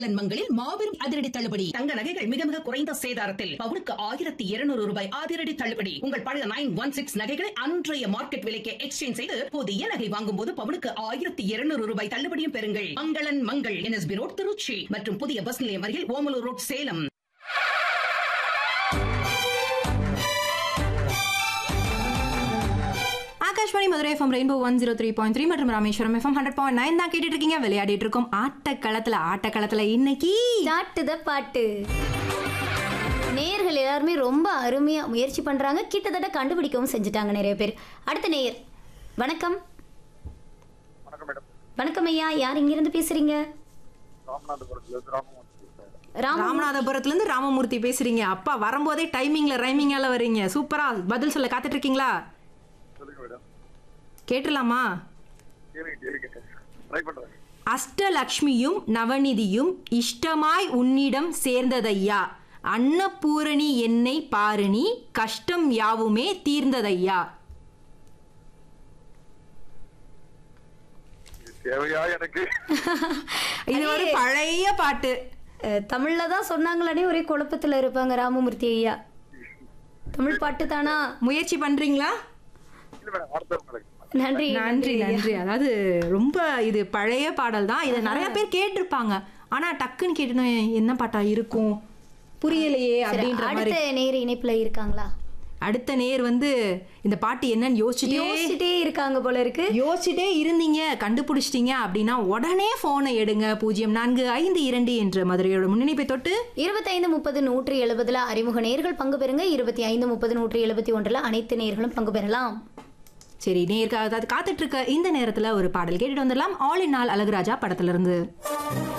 மங்களில் மாபெரும் அதிரடி தள்ளுபடி தங்க நகைகள் மிக மிக குறைந்த சேதாரத்தில் பவுனுக்கு ஆயிரத்தி இருநூறு ரூபாய் அதிரடி தள்ளுபடி உங்கள் பழைய நைன் ஒன் சிக்ஸ் நகைகளை அன்றைய மார்க்கெட் விலைக்கு எக்ஸ்சேஞ்ச் செய்து புதிய நகை வாங்கும் போது பவுனுக்கு ஆயிரத்தி இருநூறு ரூபாய் தள்ளுபடியும் பெறுங்கள் மங்களன் மங்கள் என்எஸ்பி ரோட் திருச்சி மற்றும் புதிய பஸ் நிலையம் அருகில் Omalur road Salem Akashvani Madurai FM rainbow one zero three point three மற்றும் Rameswaram FM hundred point nine தான் கேட்டுட்டு இருக்கீங்க விளையாடிட்டு இருக்கோம் ஆட்டக்களத்துல ஆட்டக்களத்துல இன்னைக்கு சாட்டுத பாட்டு நேயர்கள் எல்லாருமே ரொம்ப அருமையா முயற்சி பண்றாங்க கிட்டத்தட்ட கண்டுபிடிக்கவும் செஞ்சுட்டாங்க நிறைய பேர் அடுத்த நேயர் வணக்கம் வணக்கம் மேடம் வணக்கம் ஐயா யார் இங்கிருந்து பேசுறீங்க ராமநாதபுரத்துல இருந்து ராமமூர்த்தி பேசுறேன். ராமநாதபுரத்துல ராமநாதபுரத்துல இருந்து ராமமூர்த்தி பேசுறீங்க அப்பா வரும்போதே டைமிங்ல ரைமிங்கால வரீங்க சூப்பரா பதில் சொல்ல காத்துட்டு இருக்கீங்களா சொல்லுங்க மேடம் கேட்டலாமா கேளுங்க கேளுங்க ட்ரை பண்றேன் அஷ்டலக்ஷ்மியும் நவநிதியும் இஷ்டமாய் உன்னிடம் சேர்ந்ததையா அன்னபூரணி என்னை பாருணி கஷ்டம் யாவுமே தீர்ந்ததையா இது தேவையா எனக்கு இது ஒரு பழைய பாட்டு அஹ், தமிழ்ல தான் சொன்னாங்களானே ஒரே குழப்பத்துல இருப்பாங்க ராமமூர்த்தி ஐயா தமிழ் பாட்டு தானா முயற்சி பண்றீங்களா இல்ல மேடம் அடுத்த மேடம் நன்றி நன்றி நன்றி அதாவது ரொம்ப இது பழைய பாடல் தான் இதை நிறைய பேர் கேட்டிருப்பாங்க ஆனா டக்குன்னு கேட்டுனா என்ன பாட்டா இருக்கும் புரியலையே சரி, அப்படின்ற மாதிரி அடுத்த நேர் இணைப்புல இருக்காங்களா அடுத்த நேர் வந்து இந்த பாட்டு என்னன்னு யோசிச்சுட்டே யோசிச்சுட்டே இருக்காங்க போல இருக்கு யோசிச்சுட்டே இருந்தீங்க கண்டுபிடிச்சிட்டீங்க அப்படின்னா உடனே போனை எடுங்க பூஜ்ஜியம் நான்கு ஐந்து இரண்டு என்ற மதுரையோட முன்னிணைப்பை தொட்டு இருபத்தைந்து முப்பது நூற்றி எழுபதுல அறிமுக நேர்கள் பங்கு பெறுங்க இருபத்தி ஐந்து முப்பது நூற்றி எழுபத்தி ஒன்றுல அனைத்து நேர்களும் பங்கு பெறலாம் சரி நேர்காக காத்துட்டு இருக்க இந்த நேரத்துல ஒரு பாடல் கேட்டுட்டு வந்துடலாம் ஆல் இன் ஆல் அழகுராஜா படத்துல இருந்து